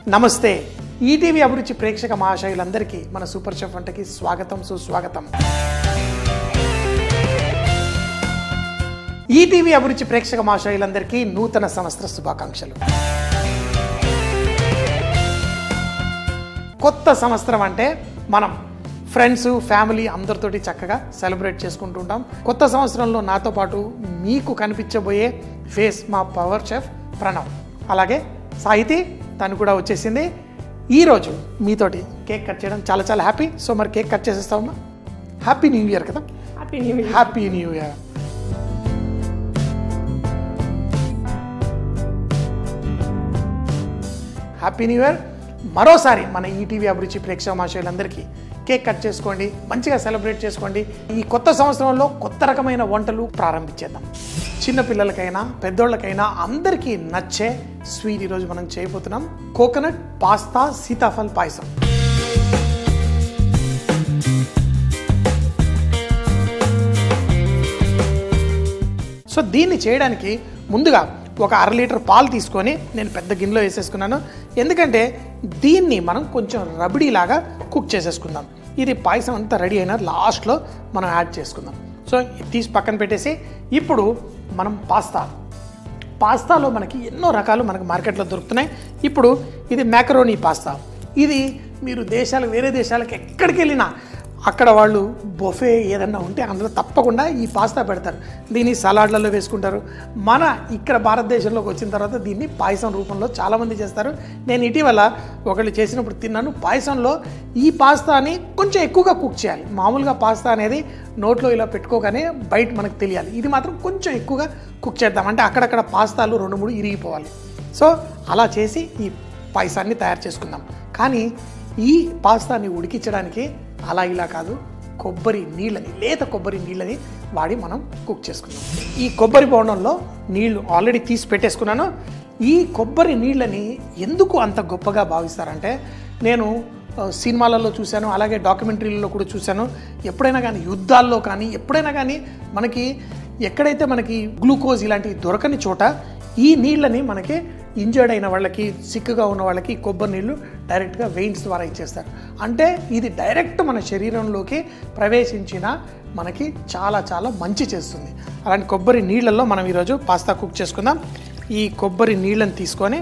నమస్తే ఈటీవీ అభిరుచి ప్రేక్షక మహాశయులందరికీ మన సూపర్ షెఫ్ వంటకి స్వాగతం సుస్వాగతం ఈటీవీ అభిరుచి ప్రేక్షక మహాశయులందరికీ నూతన సంవత్సర శుభాకాంక్షలు కొత్త సంవత్సరం అంటే మనం ఫ్రెండ్స్ ఫ్యామిలీ అందరితోటి చక్కగా సెలబ్రేట్ చేసుకుంటూ ఉంటాం కొత్త సంవత్సరంలో నాతో పాటు మీకు కనిపించబోయే ఫేస్ మా పవర్ షెఫ్ ప్రణవ్ అలాగే సాహితి తను కూడా వచ్చేసింది ఈరోజు మీతోటి కేక్ కట్ చేయడం చాలా చాలా హ్యాపీ సో మరి కేక్ కట్ చేసేస్తామమ్మా హ్యాపీ న్యూ ఇయర్ కదా happy new year happy new year happy new year మరోసారి మన ఈటీవీ అభిరుచి ప్రేక్షక మాషయులందరికీ కేక్ కట్ చేసుకోండి మంచిగా సెలబ్రేట్ చేసుకోండి ఈ కొత్త సంవత్సరంలో కొత్త రకమైన వంటలు ప్రారంభించేద్దాం చిన్న పిల్లలకైనా పెద్దోళ్ళకైనా అందరికీ నచ్చే స్వీట్ ఈరోజు మనం చేయబోతున్నాం coconut pasta sitaphal payasam so దీన్ని చేయడానికి ముందుగా ఒక అర లీటర్ పాలు తీసుకొని నేను పెద్ద గిన్నెలో వేసేసుకున్నాను ఎందుకంటే దీన్ని మనం కొంచెం రబడీలాగా కుక్ చేసేసుకుందాం ఇది పాయసం అంతా రెడీ అయిన లాస్ట్లో మనం యాడ్ చేసుకుందాం సో ఇది తీసి పక్కన పెట్టేసి ఇప్పుడు మనం పాస్తా పాస్తాలో మనకి ఎన్నో రకాలు మనకు మార్కెట్లో దొరుకుతున్నాయి ఇప్పుడు ఇది మ్యాకరోనీ పాస్తా ఇది మీరు దేశాలు వేరే దేశాలకు ఎక్కడికి వెళ్ళినా అక్కడ వాళ్ళు బొఫే ఏదన్నా ఉంటే అందులో తప్పకుండా ఈ పాస్తా పెడతారు దీన్ని సలాడ్లలో వేసుకుంటారు మన ఇక్కడ భారతదేశంలోకి వచ్చిన తర్వాత దీన్ని పాయసం రూపంలో చాలామంది చేస్తారు నేను ఇటీవల ఒకళ్ళు చేసినప్పుడు తిన్నాను పాయసంలో ఈ పాస్తాని కొంచెం ఎక్కువగా కుక్ చేయాలి మామూలుగా పాస్తా అనేది నోట్లో ఇలా పెట్టుకోగానే బయట మనకు తెలియాలి ఇది మాత్రం కొంచెం ఎక్కువగా కుక్ చేద్దాం అంటే అక్కడక్కడ పాస్తాలు రెండు మూడు ఇరిగిపోవాలి సో అలా చేసి ఈ పాయసాన్ని తయారు చేసుకుందాం కానీ ఈ పాస్తాని ఉడికించడానికి అలా ఇలా కాదు కొబ్బరి నీళ్ళని లేత కొబ్బరి నీళ్ళని వాడి మనం కుక్ చేసుకుందాం ఈ కొబ్బరి బోండంలో నీళ్లు ఆల్రెడీ తీసి పెట్టేసుకున్నాను ఈ కొబ్బరి నీళ్ళని ఎందుకు అంత గొప్పగా భావిస్తారంటే నేను ఆ, సినిమాలలో చూశాను అలాగే డాక్యుమెంటరీలలో కూడా చూశాను ఎప్పుడైనా కానీ యుద్ధాల్లో కానీ ఎప్పుడైనా కానీ మనకి ఎక్కడైతే మనకి గ్లూకోజ్ ఇలాంటివి దొరకని చోట ఈ నీళ్ళని మనకి ఇంజర్డ్ అయిన వాళ్ళకి సిక్గా ఉన్న వాళ్ళకి ఈ కొబ్బరి నీళ్ళు డైరెక్ట్గా వెయిన్స్ ద్వారా ఇచ్చేస్తారు అంటే ఇది డైరెక్ట్ మన శరీరంలోకి ప్రవేశించిన మనకి చాలా చాలా మంచి చేస్తుంది అలాంటి కొబ్బరి నీళ్ళల్లో మనం ఈరోజు పాస్తా కుక్ చేసుకుందాం ఈ కొబ్బరి నీళ్ళని తీసుకొని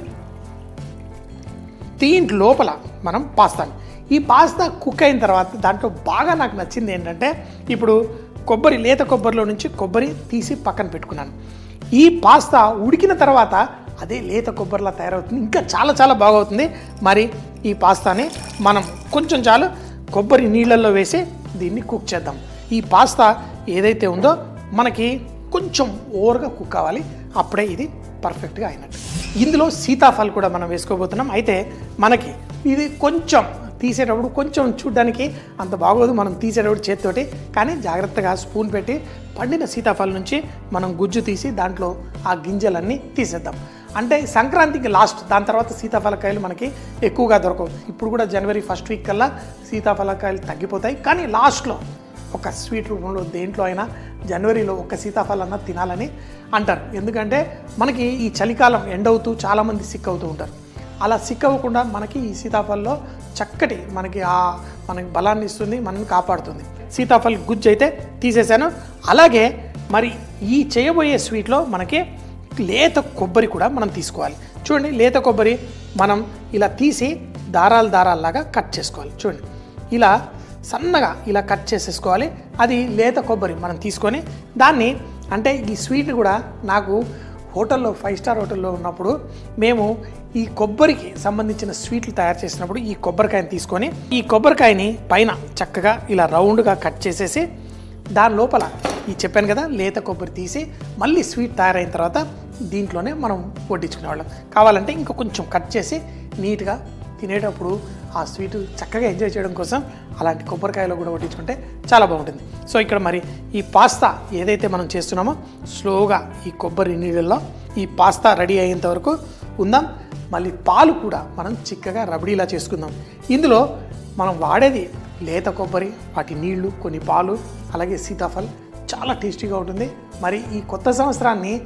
దీంట్ లోపల మనం పాస్తాని ఈ పాస్తా కుక్ అయిన తర్వాత దాంట్లో బాగా నాకు నచ్చింది ఏంటంటే ఇప్పుడు కొబ్బరి లేత కొబ్బరిలో నుంచి కొబ్బరి తీసి పక్కన పెట్టుకున్నాను ఈ పాస్తా ఉడికిన తర్వాత అదే లేత కొబ్బరిలా తయారవుతుంది ఇంకా చాలా చాలా బాగవుతుంది మరి ఈ పాస్తాని మనం కొంచెం చాలు కొబ్బరి నీళ్ళల్లో వేసి దీన్ని కుక్ చేద్దాం ఈ పాస్తా ఏదైతే ఉందో మనకి కొంచెం ఓవర్గా కుక్ కావాలి అప్పుడే ఇది పర్ఫెక్ట్గా అయినట్టు ఇందులో సీతాఫల్ కూడా మనం వేసుకోబోతున్నాం అయితే మనకి ఇది కొంచెం తీసేటప్పుడు కొంచెం చూడడానికి అంత బాగోదు మనం తీసేటప్పుడు చేతితోటి కానీ జాగ్రత్తగా స్పూన్ పెట్టి పండిన సీతాఫలం నుంచి మనం గుజ్జు తీసి దాంట్లో ఆ గింజలన్నీ తీసేద్దాం అంటే సంక్రాంతికి లాస్ట్ దాని తర్వాత సీతాఫలకాయలు మనకి ఎక్కువగా దొరకవు ఇప్పుడు కూడా జనవరి ఫస్ట్ వీక్ కల్లా సీతాఫలకాయలు తగ్గిపోతాయి కానీ లాస్ట్లో ఒక స్వీట్ రూపంలో దేంట్లో అయినా జనవరిలో ఒక సీతాఫలన్నా తినాలని అంటారు ఎందుకంటే మనకి ఈ చలికాలం ఎండ్ అవుతూ చాలామంది సిక్ అవుతూ ఉంటారు అలా సిక్ అవ్వకుండా మనకి ఈ సీతాఫల్లో చక్కటి మనకి ఆ మనకి బలాన్ని ఇస్తుంది మనల్ని కాపాడుతుంది సీతాఫల్ గుజ్జు అయితే తీసేశాను అలాగే మరి ఈ చేయబోయే స్వీట్లో మనకి లేత కొబ్బరి కూడా మనం తీసుకోవాలి చూడండి లేత కొబ్బరి మనం ఇలా తీసి దారాలు దారాల్లాగా కట్ చేసుకోవాలి చూడండి ఇలా సన్నగా ఇలా కట్ చేసేసుకోవాలి అది లేత కొబ్బరి మనం తీసుకొని దాన్ని అంటే ఈ స్వీట్ కూడా నాకు హోటల్లో ఫైవ్ స్టార్ హోటల్లో ఉన్నప్పుడు మేము ఈ కొబ్బరికి సంబంధించిన స్వీట్లు తయారు చేసినప్పుడు ఈ కొబ్బరికాయని తీసుకొని ఈ కొబ్బరికాయని పైన చక్కగా ఇలా రౌండ్గా కట్ చేసేసి దాని లోపల ఈ చెప్పాను కదా లేత కొబ్బరి తీసి మళ్ళీ స్వీట్ తయారైన తర్వాత దీంట్లోనే మనం వడ్డించుకునేవాళ్ళం కావాలంటే ఇంకా కొంచెం కట్ చేసి నీట్గా తినేటప్పుడు ఆ స్వీట్ చక్కగా ఎంజాయ్ చేయడం కోసం అలాంటి కొబ్బరికాయలో కూడా వడ్డించుకుంటే చాలా బాగుంటుంది సో ఇక్కడ మరి ఈ పాస్తా ఏదైతే మనం చేస్తున్నామో స్లోగా ఈ కొబ్బరి నీళ్ళల్లో ఈ పాస్తా రెడీ అయ్యేంత వరకు ఉందాం మళ్ళీ పాలు కూడా మనం చిక్కగా రబడీలా చేసుకుందాం ఇందులో మనం వాడేది లేత కొబ్బరి వాటి నీళ్లు కొన్ని పాలు అలాగే సీతాఫల్ చాలా టేస్టీగా ఉంటుంది మరి ఈ కొత్త సంవత్సరాన్ని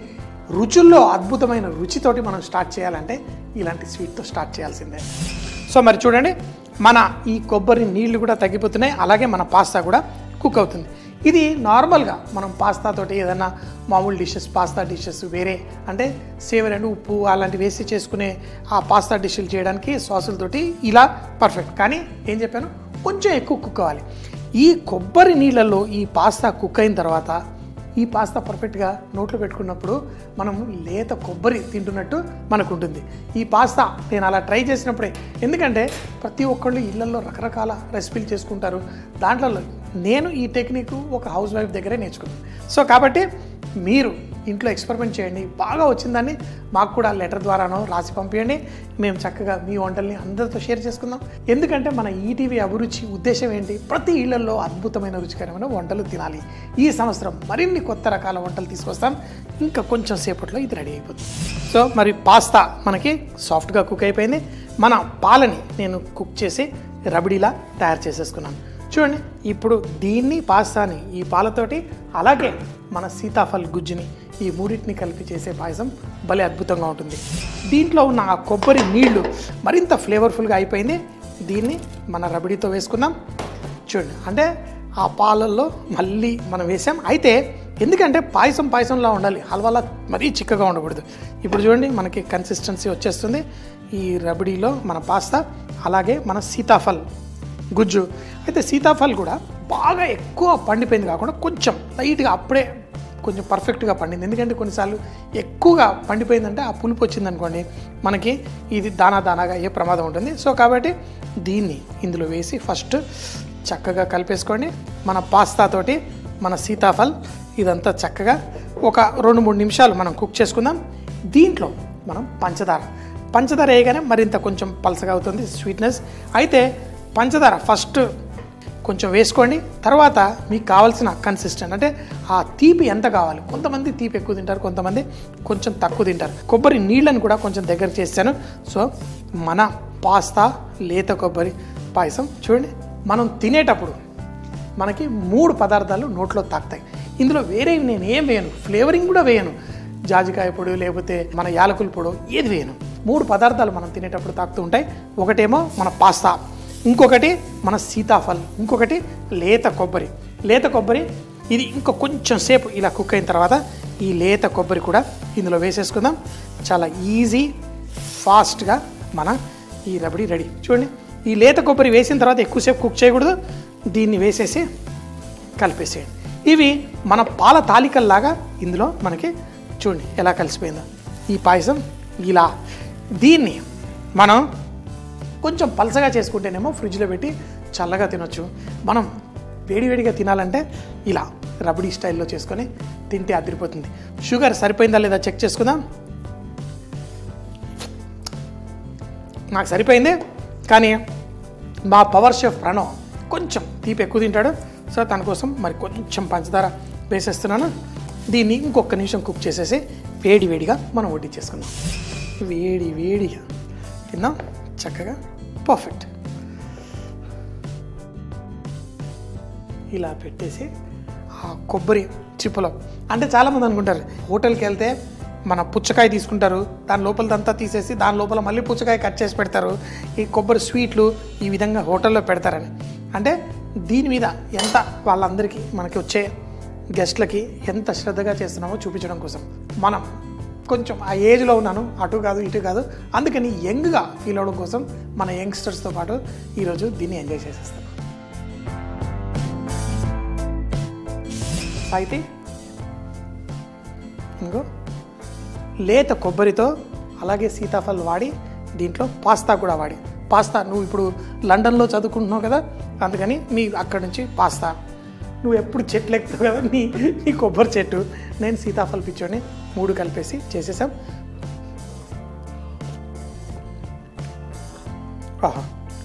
రుచుల్లో అద్భుతమైన రుచితోటి మనం స్టార్ట్ చేయాలంటే ఇలాంటి స్వీట్తో స్టార్ట్ చేయాల్సిందే సో మరి చూడండి మన ఈ కొబ్బరి నీళ్లు కూడా తగ్గిపోతున్నాయి అలాగే మన పాస్తా కూడా కుక్ అవుతుంది ఇది నార్మల్గా మనం పాస్తా తోటి ఏదైనా మామూలు డిషెస్ పాస్తా డిషెస్ వేరే అంటే సేవర్ అండ్ ఉప్పు అలాంటివి వేసి చేసుకునే ఆ పాస్తా డిష్లు చేయడానికి సాసులతోటి ఇలా పర్ఫెక్ట్ కానీ ఏం చెప్పాను కొంచెం ఎక్కువ కుక్ అవ్వాలి ఈ కొబ్బరి నీళ్ళల్లో ఈ పాస్తా కుక్ అయిన తర్వాత ఈ పాస్తా పర్ఫెక్ట్గా నోట్లో పెట్టుకున్నప్పుడు మనం లేత కొబ్బరి తింటున్నట్టు మనకు ఉంటుంది ఈ పాస్తా నేను అలా ట్రై చేసినప్పుడే ఎందుకంటే ప్రతి ఒక్కళ్ళు ఇళ్లలో రకరకాల రెసిపీలు చేసుకుంటారు దాంట్లో నేను ఈ టెక్నిక్ ఒక హౌస్ వైఫ్ దగ్గరే నేర్చుకున్నాను సో కాబట్టి మీరు ఇంట్లో ఎక్స్పెరిమెంట్ చేయండి బాగా వచ్చిందని మాకు కూడా లెటర్ ద్వారానో రాసి పంపించండి మేము చక్కగా మీ వంటల్ని అందరితో షేర్ చేసుకుందాం ఎందుకంటే మన ఈటీవీ అభిరుచి ఉద్దేశం ఏంటి ప్రతి ఇళ్లలో అద్భుతమైన రుచికరమైన వంటలు తినాలి ఈ సంవత్సరం మరిన్ని కొత్త రకాల వంటలు తీసుకొస్తాం ఇంకా కొంచెం సేపట్లో ఇది రెడీ అయిపోతుంది సో మరి పాస్తా మనకి సాఫ్ట్గా కుక్ అయిపోయింది మన పాలని నేను కుక్ చేసి రబడీలా తయారు చేసేసుకున్నాను చూడండి ఇప్పుడు దీన్ని పాస్తాని ఈ పాలతోటి అలాగే మన సీతాఫల్ గుజ్జుని ఈ మూడింటిని కలిపి చేసే పాయసం భలే అద్భుతంగా ఉంటుంది దీంట్లో ఉన్న ఆ కొబ్బరి నీళ్లు మరింత ఫ్లేవర్ఫుల్గా అయిపోయింది దీన్ని మన రబడీతో వేసుకుందాం చూడండి అంటే ఆ పాలల్లో మళ్ళీ మనం వేసాం అయితే ఎందుకంటే పాయసం పాయసంలా ఉండాలి హల్వాలా మరీ చిక్కగా ఉండకూడదు ఇప్పుడు చూడండి మనకి కన్సిస్టెన్సీ వచ్చేస్తుంది ఈ రబడీలో మన పాస్తా అలాగే మన సీతాఫల్ గుజ్జు అయితే సీతాఫల్ కూడా బాగా ఎక్కువ పండిపోయింది కాకుండా కొంచెం లైట్గా అప్పుడే కొంచెం పర్ఫెక్ట్గా పండింది ఎందుకంటే కొన్నిసార్లు ఎక్కువగా పండిపోయిందంటే ఆ పులుపు వచ్చిందనుకోండి మనకి ఇది దానా దానాగా అయ్యే ప్రమాదం ఉంటుంది సో కాబట్టి దీన్ని ఇందులో వేసి ఫస్ట్ చక్కగా కలిపేసుకోండి మన పాస్తా తోటి మన సీతాఫల్ ఇదంతా చక్కగా ఒక రెండు మూడు నిమిషాలు మనం కుక్ చేసుకుందాం దీంట్లో మనం పంచదార పంచదార వేయగానే మరింత కొంచెం పలసగా అవుతుంది స్వీట్నెస్ అయితే పంచదార ఫస్ట్ కొంచెం వేసుకోండి తర్వాత మీకు కావాల్సిన కన్సిస్టెంట్ అంటే ఆ తీపి ఎంత కావాలి కొంతమంది తీపి ఎక్కువ తింటారు కొంతమంది కొంచెం తక్కువ తింటారు కొబ్బరి నీళ్ళని కూడా కొంచెం దగ్గర చేశాను సో మన పాస్తా లేత కొబ్బరి పాయసం చూడండి మనం తినేటప్పుడు మనకి మూడు పదార్థాలు నోట్లో తాకుతాయి ఇందులో వేరే నేను ఏం వేయను ఫ్లేవరింగ్ కూడా వేయను జాజికాయ పొడి లేకపోతే మన యాలకుల పొడి ఏది వేయను మూడు పదార్థాలు మనం తినేటప్పుడు తాకుతూ ఉంటాయి ఒకటేమో మన పాస్తా ఇంకొకటి మన సీతాఫల్ ఇంకొకటి లేత కొబ్బరి లేత కొబ్బరి ఇది ఇంకా కొంచెం సేపు ఇలా కుక్ అయిన తర్వాత ఈ లేత కొబ్బరి కూడా ఇందులో వేసేసుకుందాం చాలా ఈజీ ఫాస్ట్గా మన ఈ రబడి రెడీ చూడండి ఈ లేత కొబ్బరి వేసిన తర్వాత ఎక్కువసేపు కుక్ చేయకూడదు దీన్ని వేసేసి కలిపేసేయండి ఇవి మన పాల తాలికల్లాగా ఇందులో మనకి చూడండి ఎలా కలిసిపోయిందో ఈ పాయసం ఇలా దీన్ని మనం కొంచెం పలసగా చేసుకుంటేనేమో ఫ్రిడ్జ్లో పెట్టి చల్లగా తినొచ్చు మనం వేడివేడిగా తినాలంటే ఇలా రబడీ స్టైల్లో చేసుకొని తింటే అదిరిపోతుంది షుగర్ సరిపోయిందా లేదా చెక్ చేసుకుందాం నాకు సరిపోయింది కానీ మా పవర్ షెఫ్ ప్రణవ్ కొంచెం తీపి ఎక్కువ తింటాడు సో తన కోసం మరి కొంచెం పంచదార వేసేస్తున్నాను దీన్ని ఇంకొక నిమిషం కుక్ చేసేసి వేడి వేడిగా మనం వడ్డించేసుకుందాం వేడి వేడిగా తిందాం చక్కగా పర్ఫెక్ట్ ఇలా పెట్టేసి ఆ కొబ్బరి చిప్పలో అంటే చాలామంది అనుకుంటారు హోటల్కి వెళ్తే మన పుచ్చకాయ తీసుకుంటారు దాని లోపలదంతా తీసేసి దాని లోపల మళ్ళీ పుచ్చకాయ కట్ చేసి పెడతారు ఈ కొబ్బరి స్వీట్లు ఈ విధంగా హోటల్లో పెడతారని అంటే దీని మీద ఎంత వాళ్ళందరికీ మనకి వచ్చే గెస్ట్లకి ఎంత శ్రద్ధగా చేస్తున్నామో చూపించడం కోసం మనం కొంచెం ఆ ఏజ్లో ఉన్నాను అటు కాదు ఇటు కాదు అందుకని యంగ్గా ఫీల్ అవడం కోసం మన యంగ్స్టర్స్తో పాటు ఈరోజు దీన్ని ఎంజాయ్ చేసేస్తాం అయితే ఇంకో లేత కొబ్బరితో అలాగే సీతాఫల్ వాడి దీంట్లో పాస్తా కూడా వాడి పాస్తా నువ్వు ఇప్పుడు లండన్లో చదువుకుంటున్నావు కదా అందుకని నీ అక్కడి నుంచి పాస్తా నువ్వు ఎప్పుడు చెట్లు ఎక్కుతావు కదా నీ నీ కొబ్బరి చెట్టు నేను సీతాఫల్ పిచ్చోని మూడు కలిపేసి చేసేసాం ఆహా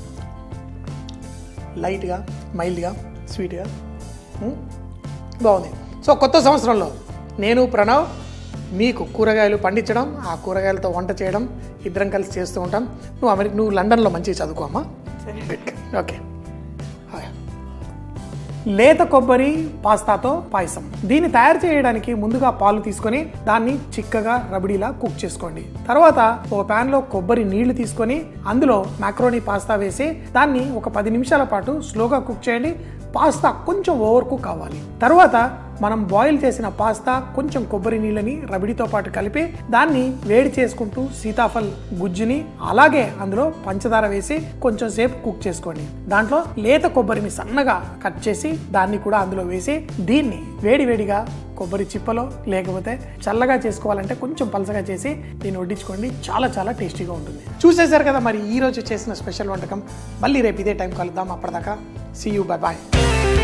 లైట్గా మైల్డ్గా స్వీట్గా ఉమ్, బాగుంది సో కొత్త సంవత్సరంలో నేను ప్రణవ్ మీకు కూరగాయలు పండించడం ఆ కూరగాయలతో వంట చేయడం ఇద్దరం కలిసి చేస్తూ ఉంటాం నువ్వు అమెరికా నువ్వు లండన్లో మంచిగా చదువుకో అమ్మా ఓకే హాయ్ లేత కొబ్బరి పాస్తాతో పాయసం దీన్ని తయారు చేయడానికి ముందుగా పాలు తీసుకొని దాన్ని చిక్కగా రబడీలా కుక్ చేసుకోండి తర్వాత ఒక పాన్ లో కొబ్బరి నీళ్లు తీసుకొని అందులో మాక్రోని పాస్తా వేసి దాన్ని ఒక పది నిమిషాల పాటు స్లోగా కుక్ చేయండి పాస్తా కొంచెం ఓవర్ కుక్ అవ్వాలి తర్వాత మనం బాయిల్ చేసిన పాస్తా కొంచెం కొబ్బరి నీళ్ళని రబడితో పాటు కలిపి దాన్ని వేడి చేసుకుంటూ సీతాఫల్ గుజ్జుని అలాగే అందులో పంచదార వేసి కొంచెం సేపు కుక్ చేసుకోండి దాంట్లో లేత కొబ్బరిని సన్నగా కట్ చేసి దాన్ని కూడా అందులో వేసి దీన్ని వేడి వేడిగా కొబ్బరి చిప్పలో లేకపోతే చల్లగా చేసుకోవాలంటే కొంచెం పలసగా చేసి దీన్ని వడ్డించుకోండి చాలా చాలా టేస్టీగా ఉంటుంది చూసేశారు కదా మరి ఈ రోజు చేసిన స్పెషల్ వంటకం మళ్ళీ రేపు ఇదే టైం కలుద్దాం అప్పటిదాకా సీ యూ బై బాయ్